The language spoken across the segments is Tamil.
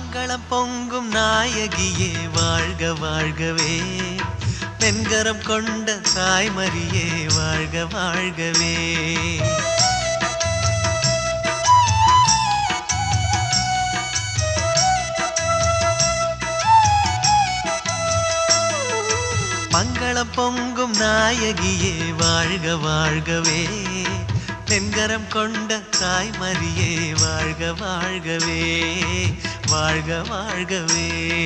மங்களம் பொங்கும் நாயகியே வாழ்க வாழ்கவே வெண்கரம் கொண்ட தாய்மரியே வாழ்க வாழ்கவே மங்களம் பொங்கும் நாயகியே வாழ்க வாழ்கவே தென்கரம் கொண்ட தாய்மரியே வாழ்க வாழ்கவே வாழ்க வாழ்கவே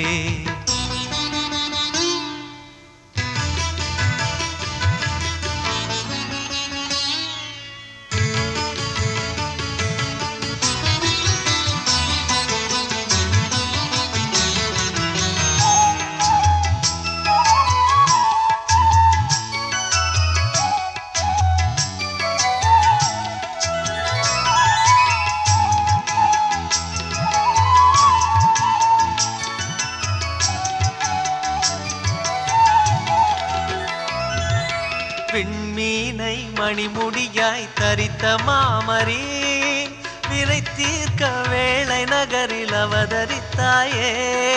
விண்மீனை மணிமுடியாய் தரித்த மாமரி விரை தீர்க்க வேளை நகரில் அவதரித்தாயே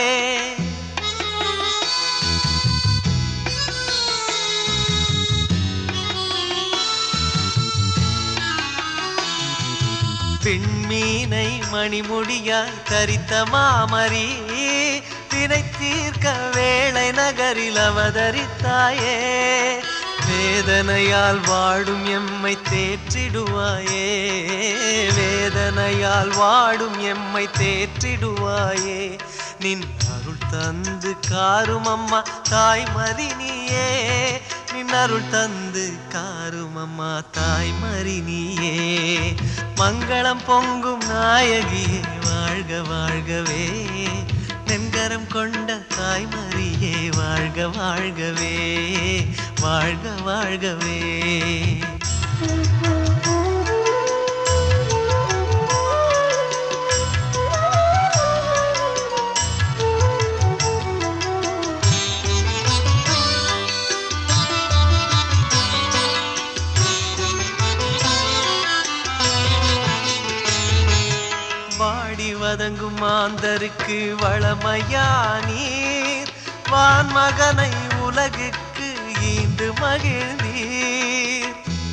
விண்மீனை மணிமுடியாய் தரித்த மாமரி வினை தீர்க்க வேளை நகரில் அவதரித்தாயே வேதனையால் வாடும் எம்மை தேற்றிடுவாயே வேதனையால் வாடும் எம்மை தேற்றிடுவாயே நின் அருள் தந்து காரும் அம்மா தாய்மறி நீயே நின் அருள் தந்து காரும் அம்மா தாய்மறி நீயே மங்களம் பொங்கும் நாயகியே வாழ்க வாழ்கவே நென்கரம் கொண்ட தாய்மரியே வாழ்க வாழ்கவே வாழ்க வாழ்கவே வாடி வதங்கும் மாந்தருக்கு வளமையா நீர் வான் மகனை உலகுக்கு ஈண்டு மகிழ்ந்தீர்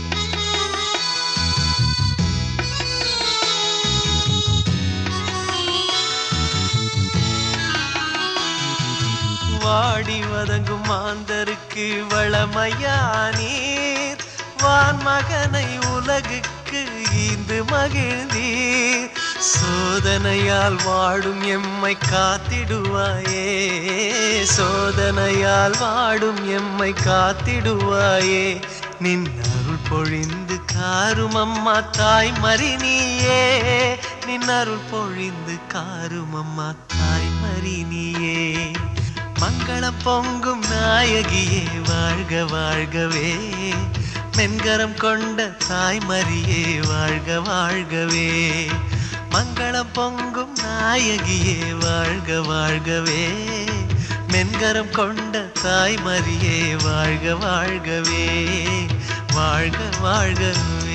வாடி வதங்கும் மாந்தருக்கு வளமையா நீர் வான் மகனை உலகுக்கு ஈந்து மகிழ்ந்தீர் சோதனையால் வாடும் எம்மை காத்திடுவாயே சோதனையால் வாடும் எம்மை காத்திடுவாயே நின் அருள் பொழிந்து காரும் அம்மா தாய் மறி நீயே நின் அருள் பொழிந்து காரும் அம்மா தாய் மறி நீயே மங்களம் பொங்கும் நாயகியே வாழ்க வாழ்கவே மென்கரம் கொண்ட தாய்மரியே வாழ்க வாழ்கவே மங்களம் பொங்கும் நாயகியே வாழ்க வாழ்கவே மென்கரம் கொண்ட தாய்மரியே வாழ்க வாழ்கவே வாழ்க வாழ்கவே